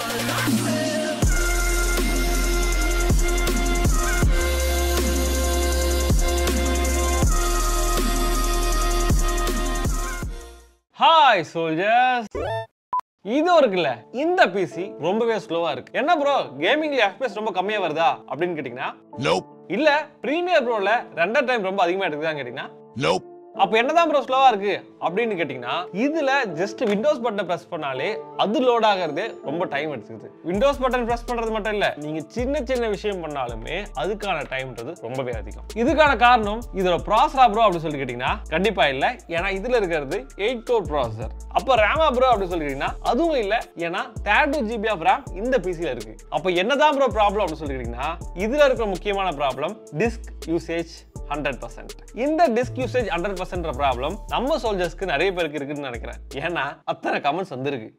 Hi soldiers இது இருக்குல்ல இந்த பிசி ரொம்பவே ஸ்லோவா இருக்கு என்ன ப்ரோ கேமிங்ல FPS ரொம்ப கம்மியா வருதா அப்படின்னு கேட்டீங்கன்னா Nope. இல்ல பிரீமியர் ப்ரோல ரெண்டர் டைம் ரொம்ப அதிகமா எடுக்குதான்னு கேட்டீங்கன்னா Nope. அப்ப என்னதான் ப்ரோ ஸ்லோவா இருக்கு அப்படின்னு கேட்டீங்கன்னா இதுல ஜஸ்ட் விண்டோஸ் பட்டன் பிரஸ் பண்ணாலே அது லோட் ஆகிறதே ரொம்ப டைம் எடுத்துக்குது விண்டோஸ் பட்டன் பிரஸ் பண்றது மட்டும் இல்ல நீங்க சின்ன சின்ன விஷயம் பண்ணாலுமே அதுக்கான டைம்ன்றது ரொம்பவே அதிகம் இதுக்கான காரணம் இதோட ப்ராசரா ப்ரோ அப்படின்னு சொல்லி கேட்டீங்கன்னா கண்டிப்பா இல்ல ஏன்னா இதுல இருக்கிறது எயிட் கோர் ப்ராசர் அப்ப ரேமா ப்ரோ அப்படின்னு சொல்லி கேட்டீங்கன்னா அதுவும் இல்ல ஏன்னா third two GB of RAM இந்த பிசில இருக்கு அப்ப என்னதான் ப்ரோ ப்ராப்ளம் அப்படின்னு சொல்லி கேட்டீங்கன்னா இதுல இருக்கிற முக்கியமான problem disk usage hundred percent இந்த disk usage hundred percent problem நம்ம சோல்ஜர்ஸ்க்கு நிறைய பேருக்கு இருக்குன்னு நினைக்கிறேன் ஏன்னா அத்தனை கமெண்ட்ஸ் வந்திருக்கு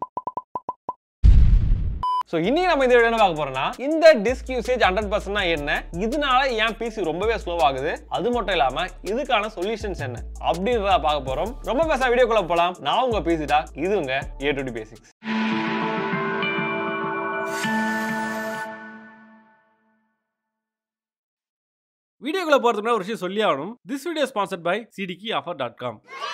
ஸோ இனி நம்ம இந்த வீடியோ என்ன பார்க்க போறோம்னா இந்த டிஸ்க் யூசேஜ் ஹண்ட்ரட் பர்சன்ட்னா என்ன இதனால ஏன் பிசி ரொம்பவே ஸ்லோ ஆகுது அது மட்டும் இல்லாம இதுக்கான சொல்யூஷன்ஸ் என்ன அப்படின்றத பார்க்க போறோம் ரொம்ப பேச வீடியோக்குள்ள போலாம் நான் உங்க பிசி டா இது உங்க ஏ டு டி பேசிக்ஸ் வீடியோக்குள்ள போறதுக்கு முன்னாடி ஒரு விஷயம் சொல்லி ஆகணும் this video sponsored by CDKey offer dot com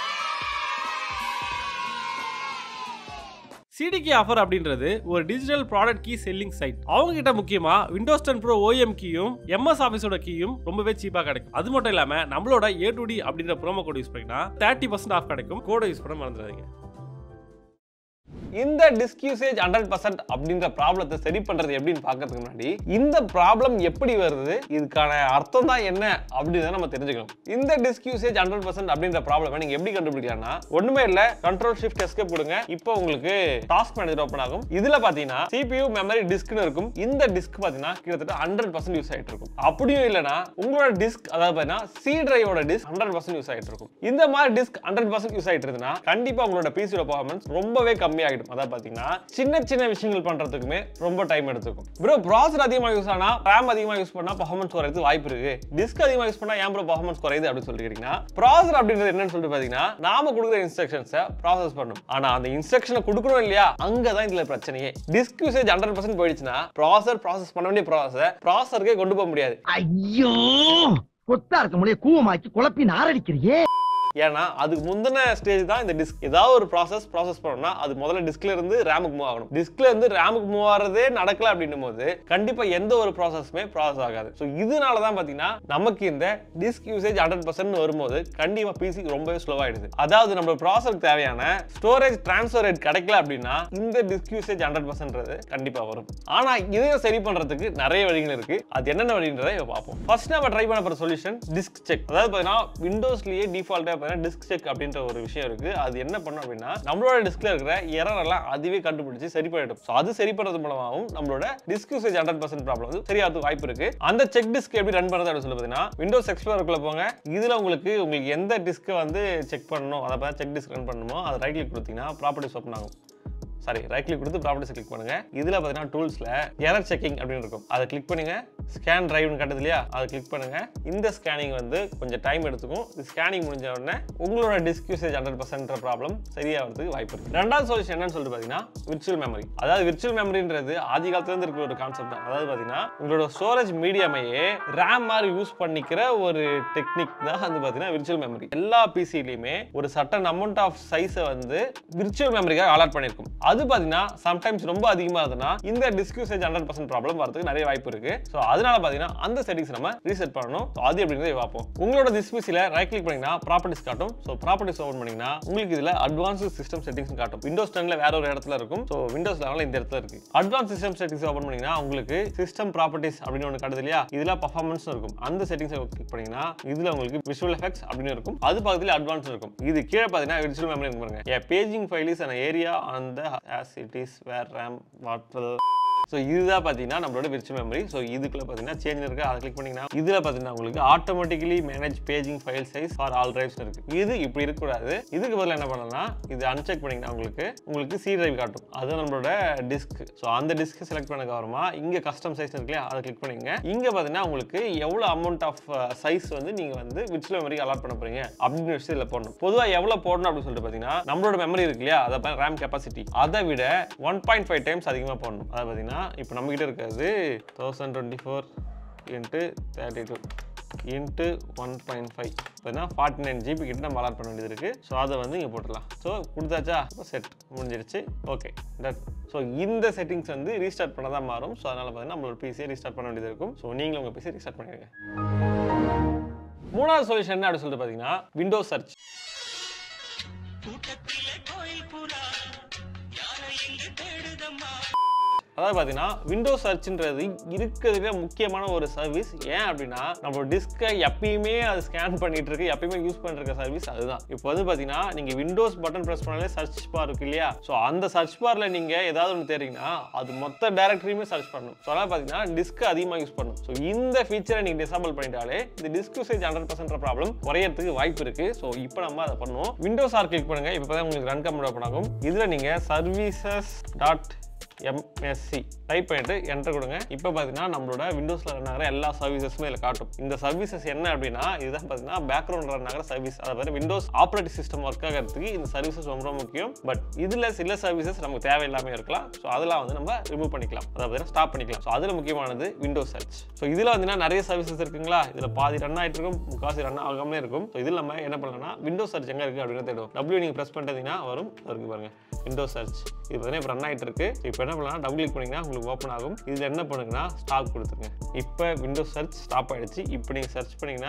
CDKey offer அப்படின்றது ஒரு digital product key selling site அவங்க கிட்ட முக்கியமா விண்டோஸ் டென் ப்ரோ ஓஎம் கீயும் எம்எஸ் ஆஃபீஸோட கீயும் ரொம்பவே சீப்பா கிடைக்கும் அது மட்டும் இல்லாம நம்மளோட ஏ டு டி அப்படின்ற ப்ரோமோ கோட் யூஸ் பண்ணினா தேர்ட்டி பர்சன்ட் ஆஃப் கிடைக்கும் கோடை யூஸ் பண்ண மறந்துடாதீங்க இந்த டிஸ்க் யூசேஜ் ஹண்ட்ரட் பர்சன்ட் அப்படின்ற ப்ராப்ளத்தை சரி பண்றது எப்படின்னு பார்க்கறதுக்கு முன்னாடி இந்த ப்ராப்ளம் எப்படி வருது இதுக்கான அர்த்தம் தான் என்ன அப்படின்றத நம்ம தெரிஞ்சுக்கணும் இந்த டிஸ்க் யூசேஜ் ஹண்ட்ரட் பர்சன்ட் அப்படின்ற ப்ராப்ளம் நீங்க எப்படி கண்டுபிடிக்கலாம்னா ஒண்ணுமே இல்ல கண்ட்ரோல் ஷிஃப்ட் எஸ்கேப் கொடுங்க இப்போ உங்களுக்கு டாஸ்க் மேனேஜர் ஓப்பன் ஆகும் இதுல பாத்தீங்கன்னா CPU மெமரி டிஸ்க்னு இருக்கும் இந்த டிஸ்க் பாத்தீங்கன்னா கிட்டத்தட்ட ஹண்ட்ரட் பர்சன்ட் யூஸ் ஆயிட்டு இருக்கும் அப்படியும் இல்லனா உங்களோட டிஸ்க் அதாவது பாத்தீங்கன்னா சி டிரைவோட டிஸ்க் ஹண்ட்ரட் பர்சன்ட் யூஸ் ஆயிட்டு இருக்கும் இந்த மாதிரி டிஸ்க் ஹண்ட்ரட் பர்சன்ட் யூஸ் ஆயிட்டு இருந்ததுன்னா கண்டிப்பா உங்களோட பிசியோட பர்ஃபார்மன்ஸ் ரொம்பவே கம்மியாகிடும் அதாவது பாத்தீங்கன்னா சின்ன சின்ன விஷயங்கள் பண்றதுக்குமே ரொம்ப டைம் எடுத்துக்கும் ப்ரோ ப்ராசர் அதிகமா யூஸ் ஆனா ரேம் அதிகமா யூஸ் பண்ணா பர்ஃபார்மன்ஸ் குறையுது வாய்ப்பு இருக்கு டிஸ்க் அதிகமா யூஸ் பண்ணா ஏன் ப்ரோ பர்ஃபார்மன்ஸ் குறையுது அப்படின்னு சொல்லி கேட்டீங்கன்னா ப்ராசர் அப்படின்றது என்னன்னு சொல்லிட்டு பாத்தீங்கன்னா நாம கொடுக்குற இன்ஸ்ட்ரக்ஷன்ஸை ப்ராசஸ் பண்ணும் ஆனா அந்த இன்ஸ்ட்ரக்ஷனை கொடுக்குறோம் இல்லையா அங்கதான் இதுல பிரச்சனையே டிஸ்க் யூசேஜ் ஹண்ட்ரட் பர்சன்ட் போயிடுச்சுன்னா ப்ராசர் ப்ராசஸ் பண்ண வேண்டிய ப்ராசஸை ப்ராசருக்கே கொண்டு போக முடியாது ஐயோ கொத்தா இருக்க முடிய கூவமாக்கி குழப்பி நாரடிக்கிறியே ஏன்னா அதுக்கு முந்தின ஸ்டேஜ் தான் இந்த டிஸ்க் ஏதாவது ஒரு ப்ராசஸ் ப்ராசஸ் பண்ணணும்னா அது முதல்ல டிஸ்க்ல இருந்து ரேமுக்கு மூவ் ஆகணும் டிஸ்க்ல இருந்து ரேமுக்கு மூவ் ஆகிறதே நடக்கல அப்படின்னும் போது கண்டிப்பா எந்த ஒரு ப்ராசஸுமே ப்ராசஸ் ஆகாது ஸோ இதனால தான் பாத்தீங்கன்னா நமக்கு இந்த டிஸ்க் யூசேஜ் ஹண்ட்ரட் பர்சன்ட் வரும்போது கண்டிப்பா பிசி ரொம்பவே ஸ்லோ ஆயிடுது அதாவது நம்ம ப்ராசருக்கு தேவையான ஸ்டோரேஜ் டிரான்ஸ்ஃபர் ரேட் கிடைக்கல அப்படின்னா இந்த டிஸ்க் யூசேஜ் ஹண்ட்ரட் பர்சன்ட்றது கண்டிப்பா வரும் ஆனா இதையும் சரி பண்றதுக்கு நிறைய வழிகள் இருக்கு அது என்னென்ன வழின்றதை இப்ப பார்ப்போம் ஃபர்ஸ்ட் நம்ம ட்ரை பண்ண போற சொல்யூஷன் டிஸ்க் செக் அதாவது பாத்தீங்கன்னா விண்டோஸ்லயே டிஃபால்ட்டா பார்த்தீங்கன்னா டிஸ்க் செக் அப்படின்ற ஒரு விஷயம் இருக்கு அது என்ன பண்ணும் அப்படின்னா நம்மளோட டிஸ்க்ல இருக்கிற எரர் எல்லாம் அதுவே கண்டுபிடிச்சு சரி பண்ணிடும் ஸோ அது சரி பண்றது மூலமாகவும் நம்மளோட disk usage hundred percent problem வந்து சரியாகிறதுக்கு வாய்ப்பு இருக்கு அந்த செக் டிஸ்க் எப்படி ரன் பண்ணுறது அப்படின்னு சொல்லி பார்த்தீங்கன்னா விண்டோஸ் எக்ஸ்ப்ளோருக்குள்ள போங்க இதுல உங்களுக்கு உங்களுக்கு எந்த டிஸ்க்கை வந்து செக் பண்ணணும் அதை பார்த்து செக் டிஸ்க் ரன் பண்ணணுமோ அதை ரைட் கிளிக் கொடுத்தீங்கன்னா ப்ராப்பர்ட்டிஸ் ஓப்பன் ஆகும் சாரி ரைட் கிளிக் கொடுத்து ப்ராப்பர்ட்டிஸ் கிளிக் பண்ணுங்க இதுல பார்த்தீங்கன்னா டூல்ஸ்ல எரர் செக்கிங் அப்படின்னு இருக்கும் அதை கிளிக் பண்ணுங்க ஸ்கேன் டிரைவ்னு காட்டுது இல்லையா அதை கிளிக் பண்ணுங்க இந்த ஸ்கேனிங் வந்து கொஞ்சம் டைம் எடுத்துக்கும் இது ஸ்கேனிங் முடிஞ்ச உடனே உங்களோட disk usage hundred percent problem சரியாகிறதுக்கு வாய்ப்பு இருக்கு ரெண்டாவது சொல்யூஷன் என்னன்னு சொல்லிட்டு பார்த்தீங்கன்னா விர்ச்சுவல் மெமரி அதாவது விர்ச்சுவல் மெமரின்றது ஆதி காலத்துல இருந்து இருக்கிற ஒரு கான்செப்ட் தான் அதாவது பார்த்தீங்கன்னா உங்களோட ஸ்டோரேஜ் மீடியமையே ரேம் மாதிரி யூஸ் பண்ணிக்கிற ஒரு டெக்னிக் தான் வந்து பார்த்தீங்கன்னா விர்ச்சுவல் மெமரி எல்லா பிசிலையுமே ஒரு சட்டன் அமௌண்ட் ஆஃப் சைஸை வந்து விர்ச்சுவல் மெமரிக்காக அலாட் பண்ணியிருக்கும் அது பார்த்தீங்கன்னா சம்டைம்ஸ் ரொம்ப அதிகமாக இருந்ததுன்னா இந்த disk usage hundred percent problem வரதுக்கு நிறைய வாய்ப்பு இருக்கு ஸோ அதனால பார்த்தீங்கன்னா அந்த செட்டிங்ஸ் நம்ம ரீசெட் பண்ணணும் So அது எப்படிங்கிறத பார்ப்போம் உங்களோட டிஸ்க் பிசியில் ரைட் கிளிக் பண்ணீங்கன்னா ப்ராப்பர்ட்டிஸ் காட்டும் ஸோ ப்ராப்பர்ட்டிஸ் ஓப்பன் பண்ணீங்கன்னா உங்களுக்கு இதில் அட்வான்ஸ் சிஸ்டம் செட்டிங்ஸ் காட்டும் விண்டோஸ் டென்ல வேற ஒரு இடத்துல இருக்கும் ஸோ விண்டோஸ் லெவலில் இந்த இடத்துல இருக்கு அட்வான்ஸ் சிஸ்டம் செட்டிங்ஸ் ஓப்பன் பண்ணீங்கன்னா உங்களுக்கு சிஸ்டம் ப்ராப்பர்ட்டிஸ் அப்படின்னு ஒன்று காட்டுது இல்லையா இதில் பர்ஃபார்மன்ஸ் இருக்கும் அந்த செட்டிங்ஸை கிளிக் பண்ணீங்கன்னா இதில் உங்களுக்கு விஷுவல் எஃபெக்ட்ஸ் அப்படின்னு இருக்கும் அது பக்கத்தில் அட்வான்ஸ் இருக்கும் இது கீழே பார்த்தீங்கன்னா விர்ச்சுவல் மெமரி இருக்கு பாருங்க a paging file is an area on the as it is where RAM what will so இதுதான் பார்த்தீங்கன்னா நம்மளோட விர்ச்சுவல் மெமரி ஸோ இதுக்குள்ள பார்த்தீங்கன்னா சேஞ்ச் இருக்கு அதை கிளிக் பண்ணீங்கன்னா இதில் பார்த்தீங்கன்னா உங்களுக்கு automatically manage paging file size for all drives இருக்கு இது இப்படி இருக்கக்கூடாது இதுக்கு பதிலாக என்ன பண்ணலாம் இது அன்செக் பண்ணீங்கன்னா உங்களுக்கு உங்களுக்கு சி டிரைவ் காட்டும் அது நம்மளோட டிஸ்க் ஸோ அந்த டிஸ்க் செலக்ட் பண்ணதுக்கு அப்புறமா இங்கே கஸ்டம் சைஸ் இருக்கு இல்லையா அதை கிளிக் பண்ணிங்க இங்கே பார்த்தீங்கன்னா உங்களுக்கு எவ்வளோ அமௌண்ட் ஆஃப் சைஸ் வந்து நீங்கள் வந்து விர்ச்சுவல் மெமரிக்கு அலாட் பண்ண போறீங்க அப்படின்னு வச்சு இதில் போடணும் பொதுவாக எவ்வளோ போடணும் அப்படின்னு சொல்லிட்டு பார்த்தீங்கன்னா நம்மளோட மெமரி இருக்கு இல்லையா அதை ரேம் கெப்பாசிட்டி அதை விட ஒன் பாயிண்ட் ஃபைவ் டைம்ஸ் அதிகமாக போடணும் அதை பார்த்தீங்கன்னா இப்போ நம்மகிட்ட இருக்கிறது thousand twenty four into thirty two into one point five பார்த்தீங்கன்னா ஃபார்ட்டி நைன் ஜிபி கிட்ட நம்ம அலாட் பண்ண வேண்டியது இருக்குது ஸோ அதை வந்து இங்கே போட்டுடலாம் ஸோ கொடுத்தாச்சா செட் முடிஞ்சிருச்சு ஓகே டட் ஸோ இந்த செட்டிங்ஸ் வந்து ரீஸ்டார்ட் பண்ண தான் மாறும் ஸோ அதனால் பார்த்தீங்கன்னா நம்மளோட பிசியை ரீஸ்டார்ட் பண்ண வேண்டியது இருக்கும் ஸோ நீங்களும் உங்கள் பிசியை ரீஸ்டார்ட் பண்ணிடுங்க மூணாவது சொல்யூஷன் என்ன அப்படின்னு சொல்லிட்டு பார்த்தீங்கன்னா விண்டோஸ் சர்ச் அதாவது பார்த்தீங்கன்னா விண்டோஸ் சர்ச்ன்றது இருக்கிறதுல முக்கியமான ஒரு சர்வீஸ் ஏன் அப்படின்னா நம்ம டிஸ்கை எப்பயுமே அது ஸ்கேன் பண்ணிட்டு இருக்கு எப்பயுமே யூஸ் பண்ணிட்டு இருக்க சர்வீஸ் அதுதான் இப்போ வந்து பார்த்தீங்கன்னா நீங்க விண்டோஸ் பட்டன் ப்ரெஸ் பண்ணாலே சர்ச் பார் இருக்கு இல்லையா ஸோ அந்த சர்ச் பார்ல நீங்க ஏதாவது ஒன்று தேடிங்கன்னா அது மொத்த டேரக்டரியுமே சர்ச் பண்ணணும் ஸோ அதனால் பார்த்தீங்கன்னா டிஸ்க் அதிகமாக யூஸ் பண்ணணும் ஸோ இந்த ஃபீச்சரை நீங்க டிசேபிள் பண்ணிட்டாலே இந்த disk usage hundred percent problem குறையறதுக்கு வாய்ப்பு இருக்கு ஸோ இப்போ நம்ம அதை பண்ணுவோம் விண்டோஸ் ஆர் கிளிக் பண்ணுங்க இப்போ தான் உங்களுக்கு ரன் கம்ப்யூட் ஓப்பன் ஆகும் இதில் நீங்க சர்வீசஸ் டாட் எம்எஸ்சி டைப் பண்ணிட்டு என்டர் கொடுங்க இப்போ பார்த்தீங்கன்னா நம்மளோட விண்டோஸில் ரன் ஆகிற எல்லா சர்வீசஸுமே இதில் காட்டும் இந்த சர்வீசஸ் என்ன அப்படின்னா இதுதான் பார்த்தீங்கன்னா பேக்ரவுண்ட் ரன் ஆகிற சர்வீஸ் அதாவது விண்டோஸ் ஆப்ரேட்டிங் சிஸ்டம் ஒர்க் ஆகிறதுக்கு இந்த சர்வீசஸ் ரொம்ப ரொம்ப முக்கியம் பட் இதில் சில சர்வீசஸ் நமக்கு தேவையில்லாமல் இருக்கலாம் ஸோ அதெல்லாம் வந்து நம்ம ரிமூவ் பண்ணிக்கலாம் அதாவது ஸ்டாப் பண்ணிக்கலாம் ஸோ அதில் முக்கியமானது விண்டோஸ் சர்ச் ஸோ இதில் பார்த்தீங்கன்னா நிறைய சர்வீசஸ் இருக்குங்களா இதில் பாதி ரன் ஆகிட்டு இருக்கும் முக்காசி ரன் ஆகாமலே இருக்கும் ஸோ இதில் நம்ம என்ன பண்ணலாம்னா விண்டோஸ் சர்ச் எங்கே இருக்குது அப்படின்னு தேடுவோம் டபிள்யூ நீங்கள் ப்ரெஸ் பண்ணிட்டீங்கன்னா வரும் இருக்கு பாருங்க விண்டோஸ் சர்ச் இது பார்த்தீங்கன்னா இப்போ ரன் ஆகிட்டு இருக்கு இப்போ என்ன பண்ணலாம் டபுள் கிளிக் பண்ணிங்கன்னா உங்களுக்கு ஓப்பன் ஆகும் இதில் என்ன பண்ணுங்கன்னா ஸ்டாப் கொடுத்துருங்க இப்போ விண்டோஸ் சர்ச் ஸ்டாப் ஆயிடுச்சு இப்போ நீங்கள் சர்ச் பண்ணீங்கன்னா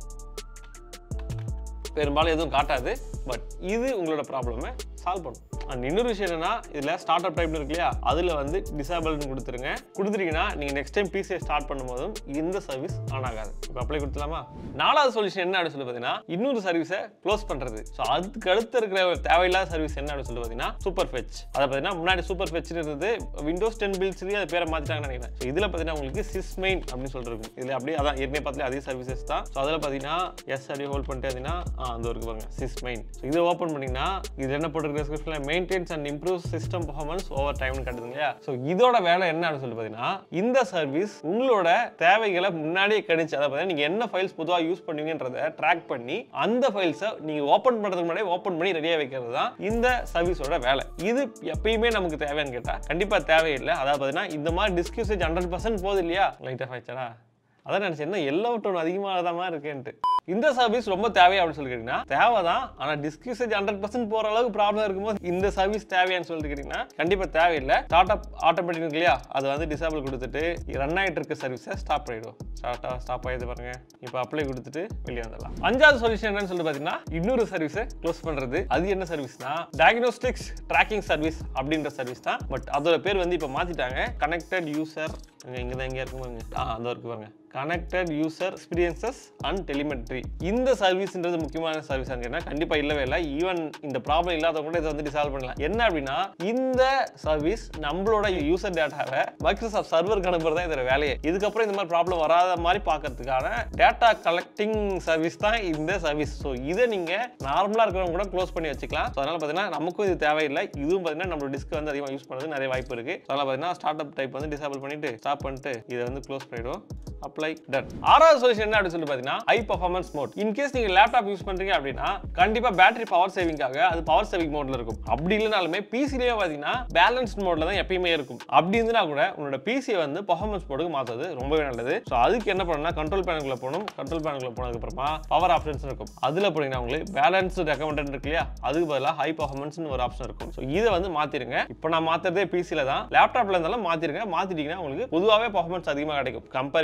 பெரும்பாலும் எதுவும் காட்டாது பட் இது உங்களோட ப்ராப்ளமை சால்வ் பண்ணும் அண்ட் இன்னொரு விஷயம் என்னன்னா இதில் ஸ்டார்ட் அப் டைப்னு இருக்கு இல்லையா அதில் வந்து டிசேபிள்னு கொடுத்துருங்க கொடுத்துட்டீங்கன்னா நீங்கள் நெக்ஸ்ட் டைம் பிசியை ஸ்டார்ட் பண்ணும்போதும் இந்த சர்வீஸ் ஆன் ஆகாது இப்போ அப்ளை கொடுத்துலாமா நாலாவது சொல்யூஷன் என்ன அப்படின்னு சொல்லி பார்த்தீங்கன்னா இன்னொரு சர்வீஸை க்ளோஸ் பண்ணுறது ஸோ அதுக்கு அடுத்து இருக்கிற ஒரு தேவையில்லாத சர்வீஸ் என்ன அப்படின்னு சொல்லி பார்த்தீங்கன்னா சூப்பர் ஃபெச் அதை பார்த்தீங்கன்னா முன்னாடி சூப்பர் ஃபெச் இருந்தது விண்டோஸ் டென் பில்ஸ்லேயே அது பேரை மாற்றிட்டாங்கன்னு நினைக்கிறேன் ஸோ இதில் பார்த்தீங்கன்னா உங்களுக்கு சிஸ் மெயின் அப்படின்னு சொல்லிருக்கும் இதில் அப்படியே அதான் ஏற்கனவே பார்த்துல அதே சர்வீசஸ் தான் ஸோ அதில் பார்த்தீங்கன்னா எஸ் அப்படியே ஹோல்ட் பண்ணிட்டு பார்த்தீங்கன்னா அந்த இருக்கு பாருங்க சிஸ் மெயின் ஸோ இதை ஓப்பன் பண்ணீங்கன்னா இது என்ன போட்டிருக்க டிஸ்கிரிப்ஷனில் maintains and improve system performance over டைம்னு காட்டுது இல்லையா ஸோ இதோட வேலை என்ன அப்படின்னு சொல்லி பார்த்தீங்கன்னா இந்த சர்வீஸ் உங்களோட தேவைகளை முன்னாடியே கணிச்சு அதை பார்த்தீங்கன்னா நீங்கள் என்ன ஃபைல்ஸ் பொதுவாக யூஸ் பண்ணுவீங்கன்றதை ட்ராக் பண்ணி அந்த ஃபைல்ஸை நீங்கள் ஓப்பன் பண்ணுறதுக்கு முன்னாடி ஓப்பன் பண்ணி ரெடியாக வைக்கிறது தான் இந்த சர்வீஸோட வேலை இது எப்பயுமே நமக்கு தேவையான்னு கேட்டால் கண்டிப்பாக தேவையில்லை அதாவது பார்த்தீங்கன்னா இந்த மாதிரி டிஸ்க் யூசேஜ் ஹண்ட்ரட் பர்சன்ட் போகுது இல்லையா லைட் ஆஃப் ஆயிடுச்சா அதான் நினச்சேன் என்ன எல்லாவற்றும் அதிகமாக மாதிரி இருக்கேன்ட்டு இந்த சர்வீஸ் ரொம்ப தேவையா அப்படின்னு சொல்லி கேட்டீங்கன்னா தேவைதான் ஆனால் டிஸ்க் யூசேஜ் ஹண்ட்ரட் பர்சன்ட் போகிற அளவுக்கு ப்ராப்ளம் இருக்கும்போது இந்த சர்வீஸ் தேவையான்னு சொல்லிட்டு கேட்டிங்கன்னா கண்டிப்பாக தேவையில்லை ஸ்டார்ட் அப் ஆட்டோமேட்டிக் இருக்கு இல்லையா அதை வந்து டிசேபிள் கொடுத்துட்டு ரன் ஆகிட்டு இருக்க சர்வீஸை ஸ்டாப் பண்ணிவிடும் ஸ்டார்ட்டாக ஸ்டாப் ஆகிடுது பாருங்க இப்போ அப்ளை கொடுத்துட்டு வெளியே வந்துடலாம் அஞ்சாவது சொல்யூஷன் என்னன்னு சொல்லிட்டு பார்த்தீங்கன்னா இன்னொரு சர்வீஸை க்ளோஸ் பண்ணுறது அது என்ன சர்வீஸ்னா டயக்னோஸ்டிக்ஸ் ட்ராக்கிங் சர்வீஸ் அப்படின்ற சர்வீஸ் தான் பட் அதோட பேர் வந்து இப்போ மாற்றிட்டாங்க கனெக்டட் யூசர் இங்கே தான் எங்கே இருக்கும் பாருங்க ஆ அந்த இருக்கு பாருங்க connected user experiences and telemetry இந்த சர்வீஸ்ன்றது முக்கியமான சர்வீஸ் கேட்டா கண்டிப்பா இல்லவே இல்லை ஈவன் இந்த ப்ராப்ளம் இல்லாதவங்க கூட இதை வந்து டிசால்வ் பண்ணலாம் என்ன அப்படின்னா இந்த சர்வீஸ் நம்மளோட யூசர் டேட்டாவை மைக்ரோசாஃப்ட் சர்வருக்கு அனுப்புறது தான் இதோட வேலையே இதுக்கப்புறம் இந்த மாதிரி ப்ராப்ளம் வராத மாதிரி பார்க்கறதுக்கான டேட்டா கலெக்டிங் சர்வீஸ் தான் இந்த சர்வீஸ் ஸோ இதை நீங்க நார்மலா இருக்கிறவங்க கூட க்ளோஸ் பண்ணி வச்சுக்கலாம் ஸோ அதனால பார்த்தீங்கன்னா நமக்கும் இது தேவையில்லை இதுவும் பார்த்தீங்கன்னா நம்மளோட டிஸ்க் வந்து அதிகமாக யூஸ் பண்ணுறது நிறைய வாய்ப்பு இருக்கு ஸோ அதனால பார்த்தீங்கன்னா ஸ்டார்ட் அப் டைப் வந்து டிசேபிள் பண்ணிட்டு ஸ்டாப் பண்ணிட்டு இதை வந்து க்ளோஸ் பண்ணிடுவோம் அப்ளை டன் ஆறாவது சொல்யூஷன் என்ன அப்படின்னு சொல்லி பார்த்தீங்கன்னா ஹை பர்ஃபார்மன்ஸ் மோட் இன்கேஸ் நீங்க லேப்டாப் யூஸ் பண்றீங்க அப்படின்னா கண்டிப்பா பேட்டரி பவர் சேவிங்காக அது பவர் சேவிங் மோட்ல இருக்கும் அப்படி இல்லைனாலுமே பிசிலேயே பார்த்தீங்கன்னா பேலன்ஸ்ட் மோட்ல தான் எப்பயுமே இருக்கும் அப்படி இருந்துனா கூட உங்களோட பிசியை வந்து பர்ஃபார்மன்ஸ் மோடுக்கு மாற்றுறது ரொம்பவே நல்லது ஸோ அதுக்கு என்ன பண்ணணும்னா கண்ட்ரோல் பேனுக்குள்ள போகணும் கண்ட்ரோல் பேனுக்குள்ள போனதுக்கு அப்புறமா பவர் ஆப்ஷன்ஸ் இருக்கும் அதுல போனீங்கன்னா உங்களுக்கு பேலன்ஸ் ரெக்கமெண்டட் இருக்கு இல்லையா அதுக்கு பதிலாக ஹை பர்ஃபார்மன்ஸ்னு ஒரு ஆப்ஷன் இருக்கும் ஸோ இதை வந்து மாத்திருங்க இப்போ நான் மாத்துறதே பிசில தான் லேப்டாப்ல இருந்தாலும் மாத்திருங்க மாத்திட்டீங்கன்னா உங்களுக்கு பொதுவாகவே பர்ஃபார்மன்ஸ் அதிகமாக கிடைக்கும் comparing to PC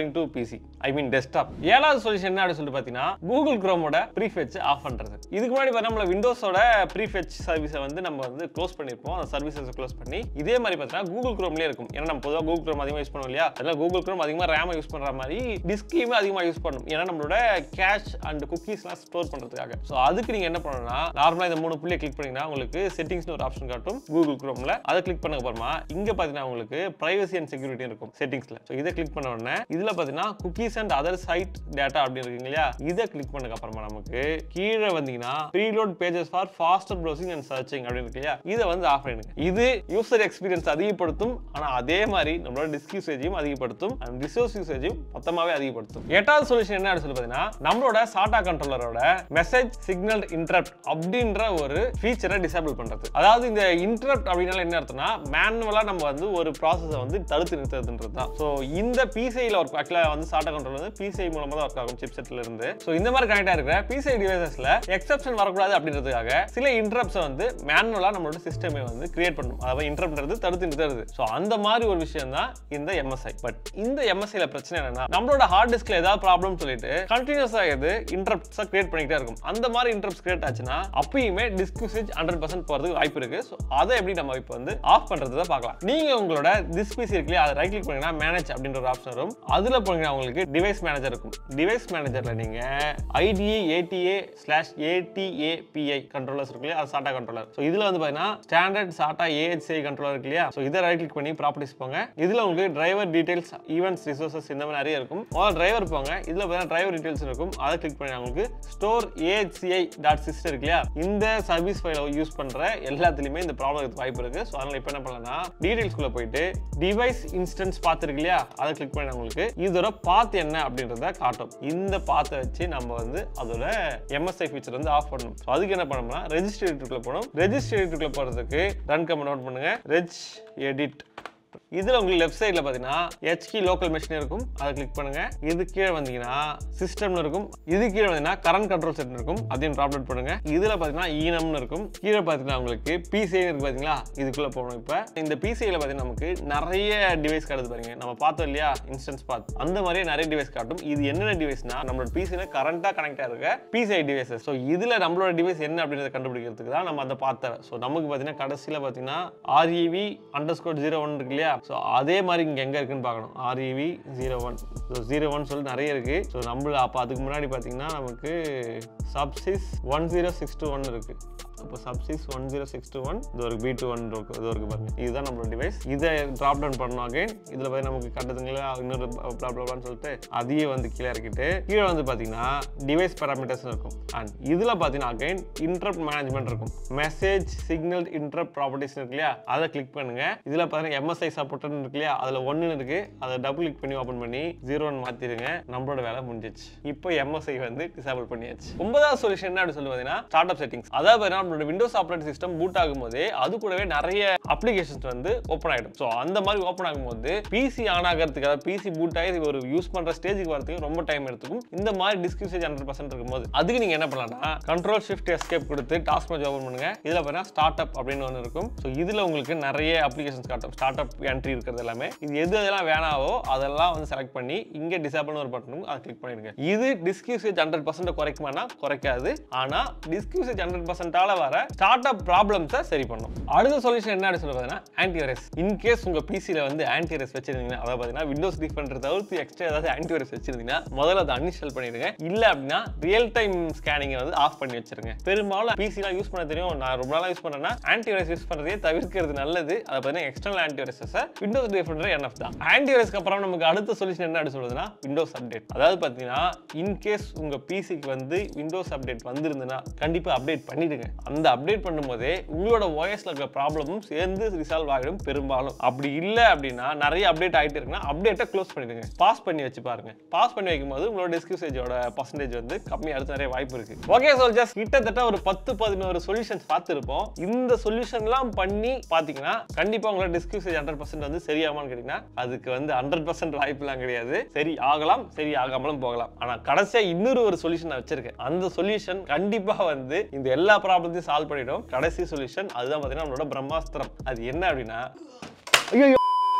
PC I mean desktop ஏழாவது சொல்யூஷன் என்ன அப்படின்னு சொல்லிட்டு பார்த்தீங்கன்னா கூகுள் குரோமோட ப்ரீஃபெட்ச் ஆஃப் பண்ணுறது இதுக்கு முன்னாடி பார்த்தா நம்மள விண்டோஸோட ப்ரீஃபெட்ச் சர்வீஸை வந்து நம்ம வந்து க்ளோஸ் பண்ணியிருப்போம் அந்த சர்வீசஸ் க்ளோஸ் பண்ணி இதே மாதிரி பார்த்தீங்கன்னா கூகுள் குரோம்லேயே இருக்கும் ஏன்னா நம்ம பொதுவாக கூகுள் குரோம் அதிகமாக யூஸ் பண்ணுவோம் இல்லையா அதனால கூகுள் குரோம் அதிகமாக ரேமை யூஸ் பண்ணுற மாதிரி டிஸ்கையுமே அதிகமாக யூஸ் பண்ணும் ஏன்னா நம்மளோட கேஷ் அண்ட் குக்கீஸ்லாம் ஸ்டோர் பண்ணுறதுக்காக ஸோ அதுக்கு நீங்கள் என்ன பண்ணணும்னா நார்மலாக இந்த மூணு புள்ளியை கிளிக் பண்ணீங்கன்னா உங்களுக்கு செட்டிங்ஸ்னு ஒரு ஆப்ஷன் காட்டும் கூகுள் குரோமில் அதை கிளிக் பண்ண அப்புறமா இங்கே பார்த்தீங்கன்னா உங்களுக்கு பிரைவசி அண்ட் செக்யூரிட்டி இருக்கும் செட்டிங்ஸில் ஸோ இதை கிளிக் பண்ண உடனே இதில் பார்த்தீங்கன்னா cookies and other site data அப்படி இருக்குங்க இல்லையா இதை கிளிக் பண்ணதுக்கு அப்புறமா நமக்கு கீழே வந்தீங்கன்னா preload pages for faster browsing and searching அப்படின்னு இருக்கு இல்லையா இதை வந்து ஆஃப் பண்ணிடுங்க இது யூசர் எக்ஸ்பீரியன்ஸ் அதிகப்படுத்தும் ஆனால் அதே மாதிரி நம்மளோட டிஸ்க் யூசேஜையும் அதிகப்படுத்தும் அண்ட் ரிசோர்ஸ் யூசேஜையும் மொத்தமாகவே அதிகப்படுத்தும் எட்டாவது சொல்யூஷன் என்ன அப்படின்னு சொல்லி பார்த்தீங்கன்னா நம்மளோட சாட்டா கண்ட்ரோலரோட மெசேஜ் சிக்னல் இன்டரப்ட் அப்படின்ற ஒரு ஃபீச்சரை டிசேபிள் பண்றது அதாவது இந்த இன்டரப்ட் அப்படின்னால என்ன அர்த்தம்னா மேனுவலா நம்ம வந்து ஒரு ப்ராசஸை வந்து தடுத்து நிறுத்துறதுன்றது தான் ஸோ இந்த பிசிஐல ஒர்க் ஆக்சுவலாக வந்து சாட்டா கண்ட்ரோல் வந்து பிசிஐ மூலமா தான் ஒர்க் ஆகும் சிப்செட்ல இருந்து ஸோ இந்த மாதிரி கனெக்ட் இருக்கிற பிசிஐ டிவைசஸ்ல எக்ஸப்ஷன் வரக்கூடாது அப்படின்றதுக்காக சில இன்டரப்ட்ஸை வந்து மேனுவலா நம்மளோட சிஸ்டமே வந்து கிரியேட் பண்ணும் அதாவது இன்டரப்ட்ன்றது தடுத்து நிறுத்துறது ஸோ அந்த மாதிரி ஒரு விஷயம் தான் இந்த எம்எஸ்ஐ பட் இந்த எம்எஸ்ஐல பிரச்சனை என்னன்னா நம்மளோட ஹார்ட் டிஸ்க்ல ஏதாவது ப்ராப்ளம் சொல்லிட்டு கண்டினியூஸா இது இன்டரப்ட்ஸா கிரியேட் பண்ணிக்கிட்டே இருக்கும் அந்த மாதிரி இன்டரப்ட்ஸ் கிரியேட் ஆச்சுன்னா அப்பயுமே டிஸ்க் யூசேஜ் ஹண்ட்ரட் பர்சன்ட் போறதுக்கு வாய்ப்பு இருக்கு ஸோ அதை எப்படி நம்ம இப்போ வந்து ஆஃப் பண்றது தான் பார்க்கலாம் நீங்க உங்களோட டிஸ்க் பிசி இருக்கு இல்லையா அதை ரைட் கிளிக் பண்ணீங்கன்னா மேனேஜ் அப்படின்ற ஒரு ஆப்ஷன் வரும் அதுல போனீங்கன்னா உங்களுக்கு டிவைஸ் மேனேஜர் இருக்கும் டிவைஸ் மேனேஜர்ல நீங்க IDE ATA slash ATAPI controllers இருக்கு இல்லையா அது சாட்டா கண்ட்ரோலர் ஸோ இதுல வந்து பாத்தீங்கன்னா ஸ்டாண்டர்ட் சாட்டா ஏஹெச்ஐ கண்ட்ரோலர் இருக்கு இல்லையா ஸோ இதை ரைட் கிளிக் பண்ணி ப்ராப்பர்ட்டிஸ் போங்க இதுல உங்களுக்கு டிரைவர் டீடைல்ஸ் ஈவெண்ட்ஸ் ரிசோர்சஸ் இந்த மாதிரி நிறைய இருக்கும் முதல்ல டிரைவர் போங்க இதுல பார்த்தீங்கன்னா டிரைவர் டீடைல்ஸ் இருக்கும் அதை கிளிக் பண்ணி உங்களுக்கு ஸ்டோர் ஏஹெச்சிஐ டாட் சிஸ்டம் இருக்கு இல்லையா இந்த சர்வீஸ் ஃபைலை யூஸ் பண்ற எல்லாத்துலயுமே இந்த ப்ராப்ளம் இருக்கு வாய்ப்பு இருக்கு ஸோ அதனால இப்போ என்ன பண்ணலாம்னா டீடைல்ஸ்குள்ள போயிட்டு டிவைஸ் இன்ஸ்டன்ஸ் பார்த்துருக்கு இல்லையா அதை கிளிக் பண்ணி உங்களுக்கு இதோட பாத் என்ன அப்படின்றத காட்டும் இந்த பாத்தை வச்சு நம்ம வந்து அதோட எம்எஸ்ஐ ஃபீச்சர் வந்து ஆஃப் பண்ணணும் ஸோ அதுக்கு என்ன பண்ணணும்னா ரெஜிஸ்டர் எடிட்டுக்குள்ள போகணும் ரெஜிஸ்டர் எடிட்டுக்குள்ள போறதுக்கு ரன் கமெண்ட் நோட் பண்ணுங்க ரெஜ் எடிட் இதுல உங்களுக்கு லெஃப்ட் சைடுல பாத்தீங்கன்னா ஹெச்கி லோக்கல் மெஷின் இருக்கும் அதை கிளிக் பண்ணுங்க இது கீழே வந்தீங்கன்னா சிஸ்டம்னு இருக்கும் இது கீழே வந்தீங்கன்னா கரண்ட் கண்ட்ரோல் செட் இருக்கும் அதையும் ப்ராப்ளம் பண்ணுங்க இதுல பாத்தீங்கன்னா ஈனம்னு இருக்கும் கீழே பாத்தீங்கன்னா உங்களுக்கு பிசிஐ இருக்கு பாத்தீங்களா இதுக்குள்ள போகணும் இப்ப இந்த பிசிஐல பாத்தீங்கன்னா நமக்கு நிறைய டிவைஸ் காட்டுது பாருங்க நம்ம பார்த்தோம் இல்லையா இன்ஸ்டன்ஸ் பார்த்து அந்த மாதிரியே நிறைய டிவைஸ் காட்டும் இது என்னென்ன டிவைஸ்னா நம்மளோட பிசில கரண்டா கனெக்ட் ஆயிருக்க பிசிஐ டிவைசஸ் ஸோ இதுல நம்மளோட டிவைஸ் என்ன அப்படின்றத கண்டுபிடிக்கிறதுக்கு தான் நம்ம அதை பார்த்தோம் ஸோ நமக்கு பாத்தீங்கன்னா கடைசியில பாத்தீங்கன்னா REV under score zero one இருக்கு இல்லையா ஸோ அதே மாதிரி இங்கே எங்கே இருக்குன்னு பார்க்கணும் REV zero one so zero one சொல்லி நிறைய இருக்குது ஸோ நம்மள அப்போ அதுக்கு முன்னாடி பார்த்தீங்கன்னா நமக்கு subsys one zero six two one இருக்குது அப்போ subsys one zero six two one இது ஒரு பி டூ ஒன் இருக்கு இது இருக்கு பாருங்க இதுதான் நம்மளோட டிவைஸ் இதை ட்ராப் டவுன் பண்ணோம் அகைன் இதில் போய் நமக்கு கட்டுதுங்களா இன்னொரு ப்ராப்ளம்னு சொல்லிட்டு அதையே வந்து கீழே இறக்கிட்டு கீழே வந்து பார்த்தீங்கன்னா டிவைஸ் பேராமீட்டர்ஸ் இருக்கும் அண்ட் இதில் பார்த்தீங்கன்னா அகைன் இன்டரப்ட் மேனேஜ்மெண்ட் இருக்கும் மெசேஜ் சிக்னல் இன்டரப்ட் ப்ராப்பர்ட்டிஸ் இருக்கு இல்லையா அதை கிளிக் பண்ணுங்க இதில் பார்த்தீங்கன்னா எம்எஸ்ஐ சப்போர்ட்னு இருக்கு இல்லையா அதில் ஒன்று இருக்கு அதை டபுள் கிளிக் பண்ணி ஓப்பன் பண்ணி ஜீரோ ஒன் மாற்றிடுங்க நம்மளோட வேலை முடிஞ்சிச்சு இப்போ எம்எஸ்ஐ வந்து டிசேபிள் பண்ணியாச்சு ஒன்பதாவது சொல்யூஷன் என்ன அப்படின்னு சொல்லி பார்த்தீங்கன்னா ஸ்டார்ட் அப் செட்டிங்ஸ் அதாவது நம்மளோட விண்டோஸ் ஆப்ரேட்டிங் சிஸ்டம் பூட் ஆகும்போது அது கூடவே நிறைய அப்ளிகேஷன்ஸ் வந்து ஓப்பன் ஆகிடும் ஸோ அந்த மாதிரி ஓப்பன் ஆகும்போது பிசி ஆன் ஆகிறதுக்கு அதாவது பிசி பூட் ஆகி ஒரு யூஸ் பண்ணுற ஸ்டேஜுக்கு வரதுக்கு ரொம்ப டைம் எடுத்துக்கும் இந்த மாதிரி டிஸ்க் யூசேஜ் ஹண்ட்ரட் பர்சன்ட் இருக்கும்போது அதுக்கு நீங்கள் என்ன பண்ணலாம்னா கண்ட்ரோல் ஷிஃப்ட் எஸ்கேப் கொடுத்து டாஸ்க் மேஜ் ஓப்பன் பண்ணுங்க இதில் பார்த்தீங்கன்னா ஸ்டார்ட் அப் அப்படின்னு ஒன்று இருக்கும் ஸோ இதில் உங்களுக்கு நிறைய அப்ளிகேஷன்ஸ் காட்டும் ஸ்டார்ட் அப் என்ட்ரி இருக்கிறது எல்லாமே இது எது எதெல்லாம் வேணாவோ அதெல்லாம் வந்து செலக்ட் பண்ணி இங்கே டிசேபிள்னு ஒரு பட்டனும் அதை கிளிக் பண்ணிடுங்க இது டிஸ்க் யூசேஜ் ஹண்ட்ரட் பர்சன்ட் குறைக்குமானா குறைக்காது ஆனால் டிஸ்க் யூசேஜ் ஹண்ட்ரட் பர்சன்டால வர ஸ்டார்ட் அப் ப்ராப்ளம்ஸை சரி பண்ணும் அடுத்த சொல்யூஷன் என்ன சொல்லி பார்த்தீங்கன்னா ஆன்டிவைரஸ் இன்கேஸ் உங்கள் பிசியில் வந்து ஆன்டிவைரஸ் வச்சிருந்தீங்கன்னா அதாவது பார்த்தீங்கன்னா விண்டோஸ் டிஃபெண்டர் தவிர்த்து எக்ஸ்ட்ரா ஏதாவது ஆன்டிவைரஸ் வச்சிருந்தீங்கன்னா முதல்ல அதை அன்இன்ஸ்டால் பண்ணிடுங்க இல்லை அப்படின்னா ரியல் டைம் ஸ்கேனிங்கை வந்து ஆஃப் பண்ணி வச்சிருங்க பெரும்பாலும் பிசிலாம் யூஸ் பண்ண தெரியும் நான் ரொம்ப நாளாக யூஸ் பண்ணேன்னா ஆன்டிவைரஸ் யூஸ் பண்ணுறதே தவிர்க்கிறது நல்லது அதை பார்த்தீங்கன்னா எக்ஸ்டர்னல் ஆன்டிவைரஸை விண்டோஸ் டிஃபெண்டர் என்எஃப் தான் ஆன்டிவைரஸ்க்கு அப்புறம் நமக்கு அடுத்த சொல்யூஷன் என்ன அப்படி சொல்றதுன்னா விண்டோஸ் அப்டேட் அதாவது பார்த்தீங்கன்னா இன்கேஸ் உங்கள் பிசிக்கு வந்து விண்டோஸ் அப்டேட் வந்திருந்துன்னா கண்டிப்பாக அப்டேட் பண்ணிடுங்க அந்த அப்டேட் பண்ணும்போதே உங்களோட ஓஎஸ்ல இருக்கிற ப்ராப்ளமும் சேர்ந்து ரிசால்வ் ஆகிடும் பெரும்பாலும் அப்படி இல்லை அப்படின்னா நிறைய அப்டேட் ஆகிட்டு இருக்குன்னா அப்டேட்டை க்ளோஸ் பண்ணிடுங்க பாஸ் பண்ணி வச்சு பாருங்க பாஸ் பண்ணி வைக்கும்போது உங்களோட டிஸ்க் யூசேஜோட பர்சன்டேஜ் வந்து கம்மியாக நிறைய வாய்ப்பு இருக்கு ஓகே சோல்ஜர்ஸ் கிட்டத்தட்ட ஒரு பத்து பதினோரு சொல்யூஷன்ஸ் பார்த்துருப்போம் இந்த சொல்யூஷன்லாம் பண்ணி பார்த்தீங்கன்னா கண்டிப்பாக உங்களோட டிஸ்க் யூசேஜ் ஹண்ட்ரட் பர்சன்ட் வந்து சரியாமான்னு கேட்டிங்கன்னா அதுக்கு வந்து ஹண்ட்ரட் பர்சன்ட் வாய்ப்புலாம் கிடையாது சரி ஆகலாம் சரி ஆகாமலும் போகலாம் ஆனால் கடைசியாக இன்னொரு ஒரு சொல்யூஷன் நான் வச்சிருக்கேன் அந்த சொல்யூஷன் கண்டிப்பாக வந்து இந்த எல்லா ப்ராப்ளத்தையும் சால்வ் பண்ணிடும் கடைசி சொல்யூஷன் அதுதான் பார்த்தீங்கன்னா நம்மளோட பிரம்மாஸ்திரம் அது என்ன அப்படின்னா ஐயோ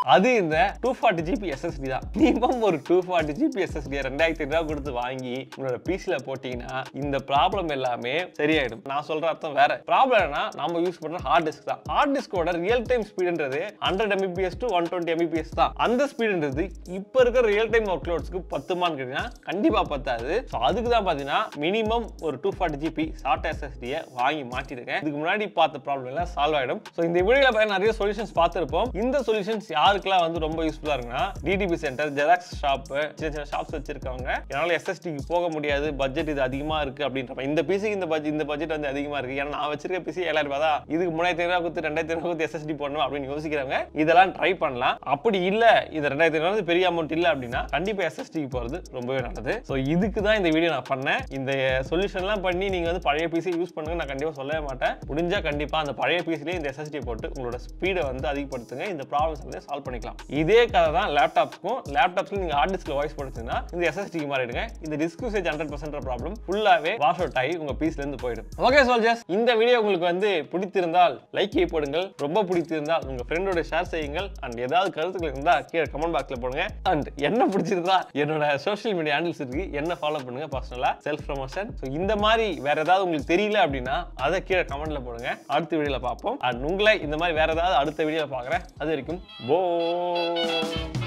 அது இந்த டூ ஃபார்ட்டி ஜிபி எஸ்எஸ்டி தான் மினிமம் ஒரு டூ ஃபார்ட்டி ஜிபி எஸ்எஸ்டி ரெண்டாயிரத்தி ரூபா கொடுத்து வாங்கி உங்களோட பிசில போட்டீங்கன்னா இந்த ப்ராப்ளம் எல்லாமே சரியாயிடும் நான் சொல்ற அர்த்தம் வேற ப்ராப்ளம் என்ன நம்ம யூஸ் பண்ற ஹார்ட் டிஸ்க் தான் ஹார்ட் டிஸ்கோட ரியல் டைம் ஸ்பீடுன்றது hundred MBPS to one twenty MBPS தான் அந்த ஸ்பீடுன்றது இப்போ இருக்கிற ரியல் டைம் ஒர்க் லோட்ஸ்க்கு பத்துமான்னு கேட்டீங்கன்னா கண்டிப்பா பத்தாது ஸோ அதுக்கு தான் பார்த்தீங்கன்னா மினிமம் ஒரு டூ ஃபார்ட்டி ஜிபி ஷார்ட் எஸ்எஸ்டியை வாங்கி மாட்டிருக்கேன் இதுக்கு முன்னாடி பார்த்த ப்ராப்ளம் எல்லாம் சால்வ் ஆயிடும் ஸோ இந்த வீடியோவில் பார்த்தீங்கன்னா நிறைய சொல்யூஷன்ஸ் பார்த்துருப்போம் இந்த சொல்யூஷன்ஸ் யாருக்கெல்லாம் வந்து ரொம்ப யூஸ்ஃபுல்லாக இருக்குன்னா டிடிபி சென்டர் ஜெராக்ஸ் ஷாப்பு சின்ன சின்ன ஷாப்ஸ் வச்சிருக்கவங்க என்னால் எஸ்எஸ்டிக்கு போக முடியாது பட்ஜெட் இது அதிகமாக இருக்கு அப்படின்றப்ப இந்த பிசிக்கு இந்த பட்ஜெட் இந்த பட்ஜெட் வந்து அதிகமாக இருக்கு ஏன்னா நான் வச்சிருக்க பிசி ஏழாயிரம் ரூபாய் தான் இதுக்கு மூணாயிரத்தி ஐநூறு கொடுத்து ரெண்டாயிரத்தி ஐநூறு கொடுத்து எஸ்எஸ்டி போடணும் அப்படின்னு யோசிக்கிறவங்க இதெல்லாம் ட்ரை பண்ணலாம் அப்படி இல்ல இது ரெண்டாயிரத்தி ஐநூறு பெரிய அமௌண்ட் இல்ல அப்படின்னா கண்டிப்பா எஸ்எஸ்டிக்கு போறது ரொம்பவே நல்லது ஸோ இதுக்கு தான் இந்த வீடியோ நான் பண்ணேன் இந்த சொல்யூஷன்லாம் பண்ணி நீங்க வந்து பழைய பிசி யூஸ் பண்ணுங்க நான் கண்டிப்பா சொல்லவே மாட்டேன் முடிஞ்சா கண்டிப்பா அந்த பழைய பிசிலே இந்த எஸ்எஸ்டி போட்டு உங்களோட ஸ்பீடை வந்து அதிகப்படுத்துங்க இந்த ப்ராப்ளம்ஸ் வந்து சால்வ் பண்ணிக்கலாம் இதே கதை தான் லேப்டாப்ஸ்க்கும் லேப்டாப்ஸ்ல நீங்க ஹார்ட் டிஸ்க்ல வாய்ஸ் போட்டுச்சுன்னா இந்த எஸ்எஸ்டிக்கு மாறிடுங்க இந்த disk usage hundred percent problem ஃபுல்லாவே வாஷ் அவுட் ஆகி உங்க பீஸ்ல இருந்து போயிடும் ஓகே சோல்ஜர்ஸ் இந்த வீடியோ உங்களுக்கு வந்து பிடித்திருந்தால் லைக் போடுங்கள் ரொம்ப பிடித்திருந்தால் உங்க ஃப்ரெண்டோட ஷேர் செய்யுங்கள் அண்ட் ஏதாவது கருத்துக்கள் இருந்தா கீழே கமெண்ட் பாக்ஸ்ல போடுங்க அண்ட் என்ன பிடிச்சிருந்தா என்னோட சோஷியல் மீடியா ஹேண்டில்ஸ் இருக்கு என்ன ஃபாலோ பண்ணுங்க பர்சனலா செல்ஃப் ப்ரமோஷன் ஸோ இந்த மாதிரி வேற ஏதாவது உங்களுக்கு தெரியல அப்படின்னா அதை கீழே கமெண்ட்ல போடுங்க அடுத்த வீடியோல பார்ப்போம் அண்ட் உங்களை இந்த மாதிரி வேற ஏதாவது அடுத்த வீடியோல பார்க்குறேன் அது வரைக்கும் போ